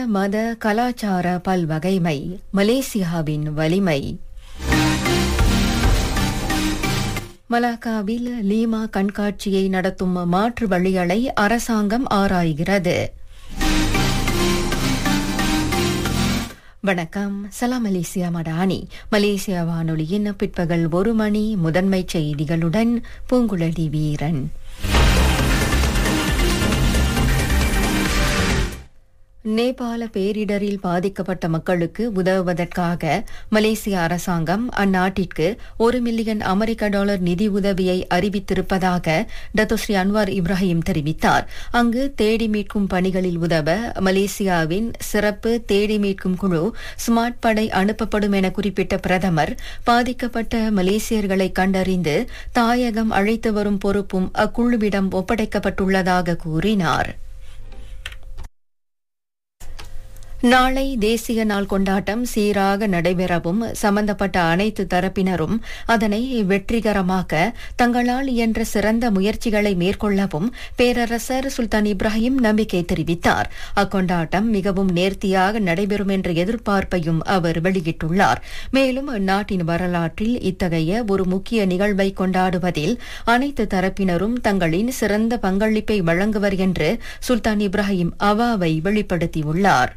மத கலாச்சார பல்வகைமை மலேசியாவின் வலிமை மலாக்காவில் லீமா கண்காட்சியை நடத்தும் மாற்று வழிகளை அரசாங்கம் ஆராய்கிறது வணக்கம் சலாம் மலேசியா மடானி மலேசியா வானொலியின் பிற்பகல் ஒரு மணி முதன்மை செய்திகளுடன் பூங்குழலி வீரன் நேபாள பேரிடரில் பாதிக்கப்பட்ட மக்களுக்கு உதவுவதற்காக மலேசிய அரசாங்கம் அந்நாட்டிற்கு ஒரு மில்லியன் அமெரிக்க டாலர் நிதி உதவியை அறிவித்திருப்பதாக டத்தோஸ்ரீ அன்வார் இப்ராஹிம் தெரிவித்தார் அங்கு தேடி மீட்கும் பணிகளில் உதவ மலேசியாவின் சிறப்பு தேடி மீட்கும் குழு ஸ்மார்ட் படை அனுப்பப்படும் என குறிப்பிட்ட பிரதமர் பாதிக்கப்பட்ட மலேசியர்களை கண்டறிந்து தாயகம் அழைத்து வரும் பொறுப்பும் அக்குழுவிடம் ஒப்படைக்கப்பட்டுள்ளதாக கூறினார் நாளை தேசிய நாள் கொண்டாட்டம் சீராக நடைபெறவும் சம்பந்தப்பட்ட அனைத்து தரப்பினரும் அதனை வெற்றிகரமாக்க தங்களால் இயன்ற சிறந்த முயற்சிகளை மேற்கொள்ளவும் பேரரசர் சுல்தான் இப்ராஹிம் நம்பிக்கை தெரிவித்தார் அக்கொண்டாட்டம் மிகவும் நேர்த்தியாக நடைபெறும் என்ற எதிர்பார்ப்பையும் அவர் வெளியிட்டுள்ளார் மேலும் நாட்டின் வரலாற்றில் இத்தகைய ஒரு முக்கிய நிகழ்வை கொண்டாடுவதில் அனைத்து தரப்பினரும் தங்களின் சிறந்த பங்களிப்பை வழங்குவர் என்று சுல்தான் இப்ராஹிம் அவாவை வெளிப்படுத்தியுள்ளார்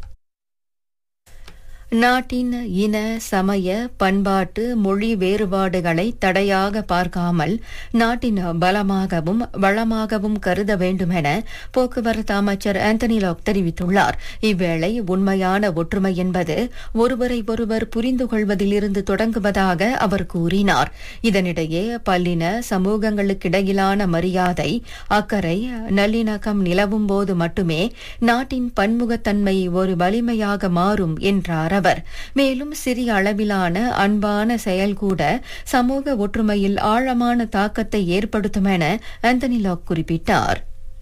நாட்டின் இன சமய பண்பாட்டு மொழி வேறுபாடுகளை தடையாக பார்க்காமல் நாட்டின் பலமாகவும் வளமாகவும் கருத வேண்டும் என போக்குவரத்து அமைச்சர் ஆந்தனி லாக் தெரிவித்துள்ளார் இவ்வேளை உண்மையான ஒற்றுமை என்பது ஒருவரை ஒருவர் புரிந்து கொள்வதிலிருந்து தொடங்குவதாக அவர் கூறினார் இதனிடையே பல்லின சமூகங்களுக்கிடையிலான மரியாதை அக்கறை நல்லிணக்கம் நிலவும் போது மட்டுமே நாட்டின் பன்முகத்தன்மை ஒரு வலிமையாக மாறும் என்றார் அவர் மேலும் சிறிய அளவிலான அன்பான செயல் கூட சமூக ஒற்றுமையில் ஆழமான தாக்கத்தை ஏற்படுத்தும் என ஆந்தனி லாக் குறிப்பிட்டார்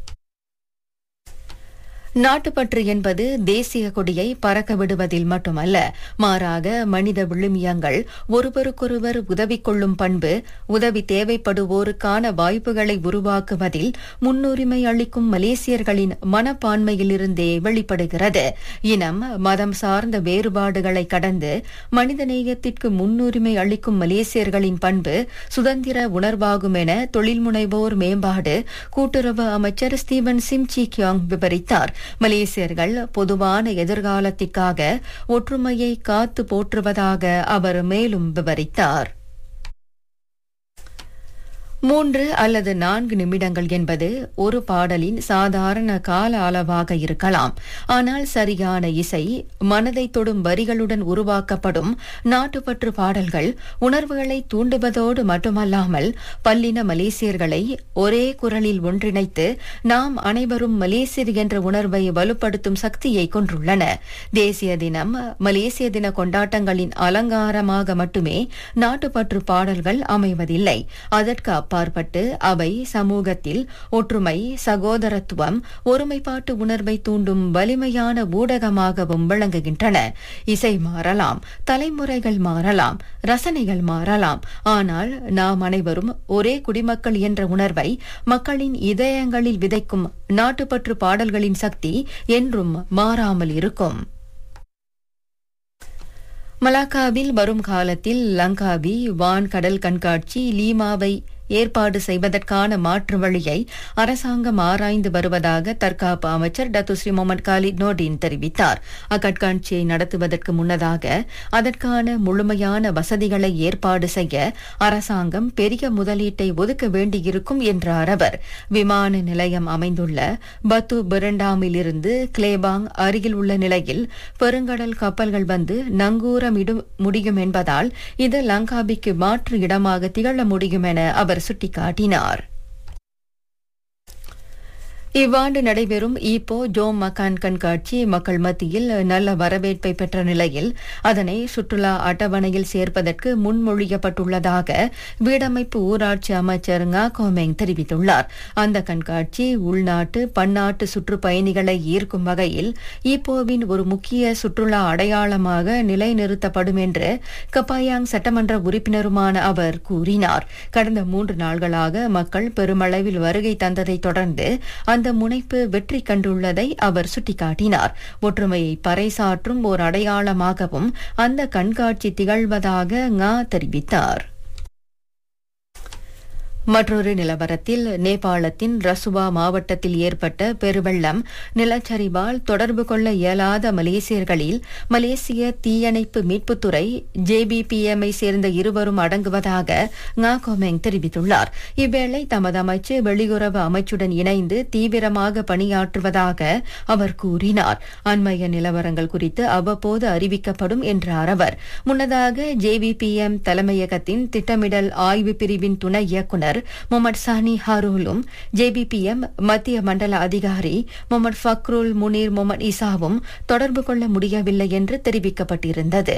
நாட்டுப்பற்று என்பது தேசிய கொடியை பறக்க விடுவதில் மட்டுமல்ல மாறாக மனித விழுமியங்கள் ஒருவருக்கொருவர் உதவி கொள்ளும் பண்பு உதவி தேவைப்படுவோருக்கான வாய்ப்புகளை உருவாக்குவதில் முன்னுரிமை அளிக்கும் மலேசியர்களின் மனப்பான்மையிலிருந்தே வெளிப்படுகிறது இனம் மதம் சார்ந்த வேறுபாடுகளை கடந்து மனிதநேயத்திற்கு முன்னுரிமை அளிக்கும் மலேசியர்களின் பண்பு சுதந்திர உணர்வாகும் என தொழில் முனைவோர் மேம்பாடு கூட்டுறவு அமைச்சர் ஸ்டீவன் சிம்சி கியோங் விவரித்தார் மலேசியர்கள் பொதுவான எதிர்காலத்திற்காக ஒற்றுமையை காத்து போற்றுவதாக அவர் மேலும் விவரித்தார் மூன்று அல்லது நான்கு நிமிடங்கள் என்பது ஒரு பாடலின் சாதாரண கால அளவாக இருக்கலாம் ஆனால் சரியான இசை மனதை தொடும் வரிகளுடன் உருவாக்கப்படும் நாட்டுப்பற்று பாடல்கள் உணர்வுகளை தூண்டுவதோடு மட்டுமல்லாமல் பல்லின மலேசியர்களை ஒரே குரலில் ஒன்றிணைத்து நாம் அனைவரும் மலேசியர் என்ற உணர்வை வலுப்படுத்தும் சக்தியை கொண்டுள்ளன தேசிய தினம் மலேசிய தின கொண்டாட்டங்களின் அலங்காரமாக மட்டுமே நாட்டுப்பற்று பாடல்கள் அமைவதில்லை அதற்கு அப்பாற்பட்டு அவை சமூகத்தில் ஒற்றுமை சகோதரத்துவம் ஒருமைப்பாட்டு உணர்வை தூண்டும் வலிமையான ஊடகமாகவும் விளங்குகின்றன இசை மாறலாம் தலைமுறைகள் மாறலாம் ரசனைகள் மாறலாம் ஆனால் நாம் அனைவரும் ஒரே குடிமக்கள் என்ற உணர்வை மக்களின் இதயங்களில் விதைக்கும் நாட்டுப்பற்று பாடல்களின் சக்தி என்றும் மாறாமல் இருக்கும் மலாக்காவில் வரும் காலத்தில் லங்காவி வான் கடல் கண்காட்சி லீமாவை ஏற்பாடு செய்வதற்கான மாற்று வழியை அரசாங்கம் ஆராய்ந்து வருவதாக தற்காப்பு அமைச்சர் டத்துஸ்ரீ முகமது காலித் நோடின் தெரிவித்தார் அக்கண்காட்சியை நடத்துவதற்கு முன்னதாக அதற்கான முழுமையான வசதிகளை ஏற்பாடு செய்ய அரசாங்கம் பெரிய முதலீட்டை ஒதுக்க வேண்டியிருக்கும் என்றார் அவர் விமான நிலையம் அமைந்துள்ள பத்து பிரண்டாமிலிருந்து கிளேபாங் அருகில் உள்ள நிலையில் பெருங்கடல் கப்பல்கள் வந்து நங்கூரமிடும் முடியும் என்பதால் இது லங்காபிக்கு மாற்று இடமாக திகழ முடியும் என அவர் சுட்டிக்காட்டினார் இவ்வாண்டு நடைபெறும் ஈப்போ ஜோம் மக்கான் கண்காட்சி மக்கள் மத்தியில் நல்ல வரவேற்பை பெற்ற நிலையில் அதனை சுற்றுலா அட்டவணையில் சேர்ப்பதற்கு முன்மொழியப்பட்டுள்ளதாக வீடமைப்பு ஊராட்சி அமைச்சர் ngா கோமெங் தெரிவித்துள்ளார் அந்த கண்காட்சி உள்நாட்டு பன்னாட்டு சுற்றுப்பயணிகளை ஈர்க்கும் வகையில் ஈப்போவின் ஒரு முக்கிய சுற்றுலா அடையாளமாக நிலைநிறுத்தப்படும் என்று கப்பாயாங் சட்டமன்ற உறுப்பினருமான அவர் கூறினார் கடந்த மூன்று நாள்களாக மக்கள் பெருமளவில் வருகை தந்ததை தொடர்ந்து அந்த அந்த முனைப்பு வெற்றி கண்டுள்ளதை அவர் சுட்டிக்காட்டினார் ஒற்றுமையை பறைசாற்றும் ஓர் அடையாளமாகவும் அந்த கண்காட்சி திகழ்வதாக ngா தெரிவித்தார் மற்றொரு நிலவரத்தில் நேபாளத்தின் ரசுவா மாவட்டத்தில் ஏற்பட்ட பெருவெள்ளம் நிலச்சரிவால் தொடர்பு கொள்ள இயலாத மலேசியர்களில் மலேசிய தீயணைப்பு மீட்புத்துறை ஜேபிபிஎம் ஐ சேர்ந்த இருவரும் அடங்குவதாக ngா கோமெங் தெரிவித்துள்ளார் இவ்வேளை தமது அமைச்சு வெளியுறவு அமைச்சுடன் இணைந்து தீவிரமாக பணியாற்றுவதாக அவர் கூறினார் அண்மைய நிலவரங்கள் குறித்து அவ்வப்போது அறிவிக்கப்படும் என்றார் அவர் முன்னதாக ஜேவிபிஎம் தலைமையகத்தின் திட்டமிடல் ஆய்வு பிரிவின் துணை இயக்குநர் முகமது சானி ஹாரூலும் ஜேபிபிஎம் மத்திய மண்டல அதிகாரி முகமது ஃபக்ருல் முனீர் முகமது இசாவும் தொடர்பு கொள்ள முடியவில்லை என்று தெரிவிக்கப்பட்டிருந்தது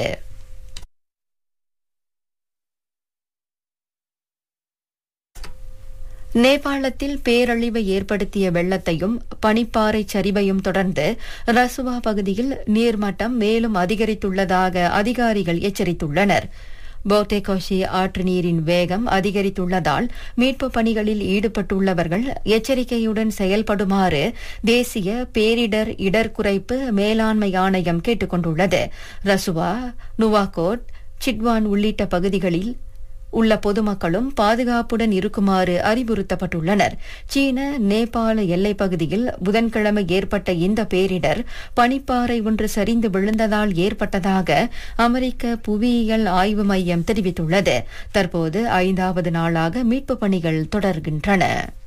நேபாளத்தில் பேரழிவை ஏற்படுத்திய வெள்ளத்தையும் பனிப்பாறை சரிவையும் தொடர்ந்து ரசுவா பகுதியில் நீர்மட்டம் மேலும் அதிகரித்துள்ளதாக அதிகாரிகள் எச்சரித்துள்ளனர் போத்தேகோஷி ஆற்று நீரின் வேகம் அதிகரித்துள்ளதால் மீட்புப் பணிகளில் ஈடுபட்டுள்ளவர்கள் எச்சரிக்கையுடன் செயல்படுமாறு தேசிய பேரிடர் இடர் குறைப்பு மேலாண்மை ஆணையம் கேட்டுக் கொண்டுள்ளது ரசுவா நுவாகோட் சிட்வான் உள்ளிட்ட பகுதிகளில் உள்ள பொதுமக்களும் பாதுகாப்புடன் இருக்குமாறு அறிவுறுத்தப்பட்டுள்ளனர் சீன நேபாள எல்லைப் பகுதியில் புதன்கிழமை ஏற்பட்ட இந்த பேரிடர் பனிப்பாறை ஒன்று சரிந்து விழுந்ததால் ஏற்பட்டதாக அமெரிக்க புவியியல் ஆய்வு மையம் தெரிவித்துள்ளது தற்போது ஐந்தாவது நாளாக மீட்புப் பணிகள் தொடர்கின்றன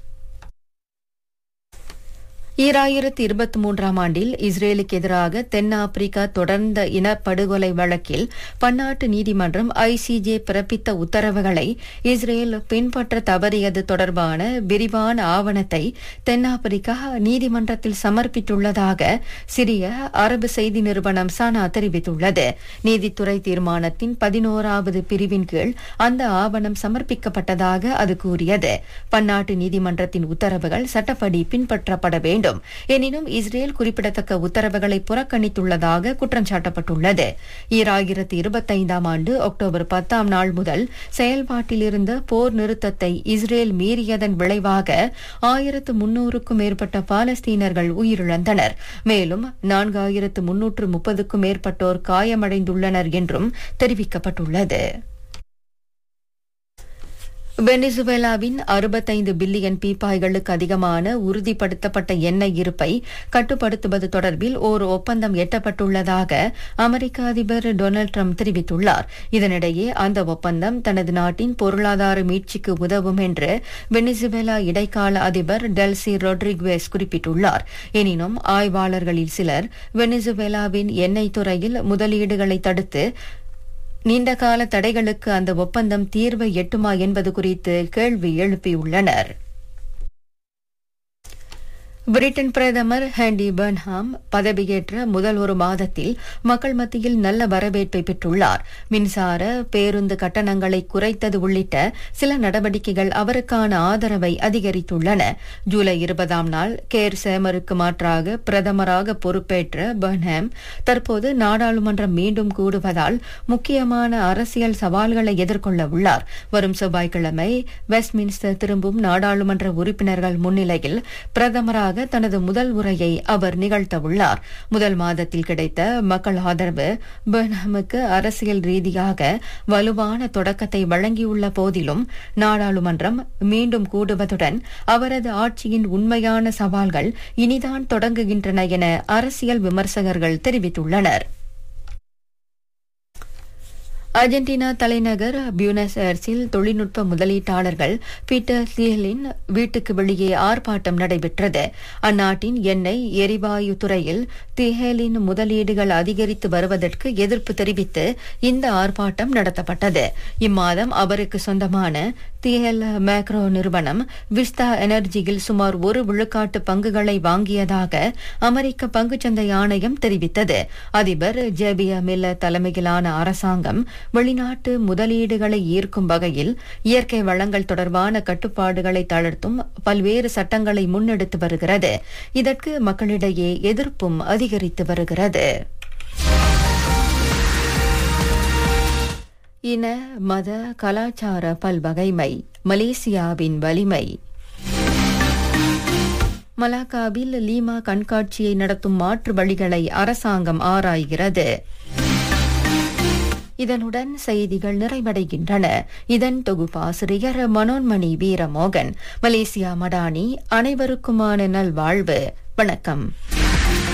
ஈராயிரத்து இருபத்தி மூன்றாம் ஆண்டில் இஸ்ரேலுக்கு எதிராக தென்னாப்பிரிக்கா தொடர்ந்த இனப்படுகொலை வழக்கில் பன்னாட்டு நீதிமன்றம் ஐசிஜே பிறப்பித்த உத்தரவுகளை இஸ்ரேல் பின்பற்ற தவறியது தொடர்பான விரிவான ஆவணத்தை தென்னாப்பிரிக்கா நீதிமன்றத்தில் சமர்ப்பித்துள்ளதாக சிரிய அரபு செய்தி நிறுவனம் சானா தெரிவித்துள்ளது நீதித்துறை தீர்மானத்தின் பதினோராவது பிரிவின் கீழ் அந்த ஆவணம் சமர்ப்பிக்கப்பட்டதாக அது கூறியது பன்னாட்டு நீதிமன்றத்தின் உத்தரவுகள் சட்டப்படி பின்பற்றப்பட வேண்டும் வேண்டும் எனினும் இஸ்ரேல் குறிப்பிடத்தக்க உத்தரவுகளை புறக்கணித்துள்ளதாக குற்றம் சாட்டப்பட்டுள்ளது ஈராயிரத்து இருபத்தைந்தாம் ஆண்டு அக்டோபர் பத்தாம் நாள் முதல் செயல்பாட்டில் இருந்த போர் நிறுத்தத்தை இஸ்ரேல் மீறியதன் விளைவாக ஆயிரத்து முன்னூறுக்கும் மேற்பட்ட பாலஸ்தீனர்கள் உயிரிழந்தனர் மேலும் நான்காயிரத்து முன்னூற்று முப்பதுக்கும் மேற்பட்டோர் காயமடைந்துள்ளனர் என்றும் தெரிவிக்கப்பட்டுள்ளது வெனிசுவேலாவின் அறுபத்தைந்து பில்லியன் பீப்பாய்களுக்கு அதிகமான உறுதிப்படுத்தப்பட்ட எண்ணெய் இருப்பை கட்டுப்படுத்துவது தொடர்பில் ஓர் ஒப்பந்தம் எட்டப்பட்டுள்ளதாக அமெரிக்க அதிபர் டொனால்டு ட்ரம்ப் தெரிவித்துள்ளார் இதனிடையே அந்த ஒப்பந்தம் தனது நாட்டின் பொருளாதார மீட்சிக்கு உதவும் என்று வெனிசுவேலா இடைக்கால அதிபர் டெல்சி ரொட்ரிகுவேஸ் குறிப்பிட்டுள்ளார் எனினும் ஆய்வாளர்களில் சிலர் வெனிசுவேலாவின் எண்ணெய் துறையில் முதலீடுகளை தடுத்து நீண்டகால தடைகளுக்கு அந்த ஒப்பந்தம் தீர்வை எட்டுமா என்பது குறித்து கேள்வி எழுப்பியுள்ளனர் பிரிட்டன் பிரதமர் ஹேண்டி பர்ன்ஹாம் பதவியேற்ற முதல் ஒரு மாதத்தில் மக்கள் மத்தியில் நல்ல வரவேற்பை பெற்றுள்ளார் மின்சார பேருந்து கட்டணங்களை குறைத்தது உள்ளிட்ட சில நடவடிக்கைகள் அவருக்கான ஆதரவை அதிகரித்துள்ளன ஜூலை இருபதாம் நாள் கேர் சேமருக்கு மாற்றாக பிரதமராக பொறுப்பேற்ற பர்ன்ஹாம் தற்போது நாடாளுமன்றம் மீண்டும் கூடுவதால் முக்கியமான அரசியல் சவால்களை எதிர்கொள்ள உள்ளார் வரும் செவ்வாய்க்கிழமை வெஸ்ட்மின்ஸ்டர் திரும்பும் நாடாளுமன்ற உறுப்பினர்கள் முன்னிலையில் பிரதமராக முன்னதாக தனது முதல் உரையை அவர் நிகழ்த்தவுள்ளார் முதல் மாதத்தில் கிடைத்த மக்கள் ஆதரவு பெர்னமுக்கு அரசியல் ரீதியாக வலுவான தொடக்கத்தை வழங்கியுள்ள போதிலும் நாடாளுமன்றம் மீண்டும் கூடுவதுடன் அவரது ஆட்சியின் உண்மையான சவால்கள் இனிதான் தொடங்குகின்றன என அரசியல் விமர்சகர்கள் தெரிவித்துள்ளனர் அர்ஜென்டினா தலைநகர் பியூனஸ் ஏர்ஸில் தொழில்நுட்ப முதலீட்டாளர்கள் பீட்டர் சீலின் வீட்டுக்கு வெளியே ஆர்ப்பாட்டம் நடைபெற்றது அந்நாட்டின் எண்ணெய் எரிவாயு துறையில் திஹேலின் முதலீடுகள் அதிகரித்து வருவதற்கு எதிர்ப்பு தெரிவித்து இந்த ஆர்ப்பாட்டம் நடத்தப்பட்டது இம்மாதம் அவருக்கு சொந்தமான திஹெல் மேக்ரோ நிறுவனம் விஸ்தா எனர்ஜியில் சுமார் ஒரு விழுக்காட்டு பங்குகளை வாங்கியதாக அமெரிக்க பங்குச்சந்தை ஆணையம் தெரிவித்தது அதிபர் ஜேபியா மில்ல தலைமையிலான அரசாங்கம் வெளிநாட்டு முதலீடுகளை ஈர்க்கும் வகையில் இயற்கை வளங்கள் தொடர்பான கட்டுப்பாடுகளை தளர்த்தும் பல்வேறு சட்டங்களை முன்னெடுத்து வருகிறது இதற்கு மக்களிடையே எதிர்ப்பும் அதிகரித்து வருகிறது இன மத கலாச்சார பல்வகைமை மலேசியாவின் வலிமை மலாக்காவில் லீமா கண்காட்சியை நடத்தும் மாற்று வழிகளை அரசாங்கம் ஆராய்கிறது இதனுடன் செய்திகள் நிறைவடைகின்றன இதன் தொகுப்பாசிரியர் மனோன்மணி வீரமோகன் மலேசியா மடானி அனைவருக்குமான நல்வாழ்வு வணக்கம்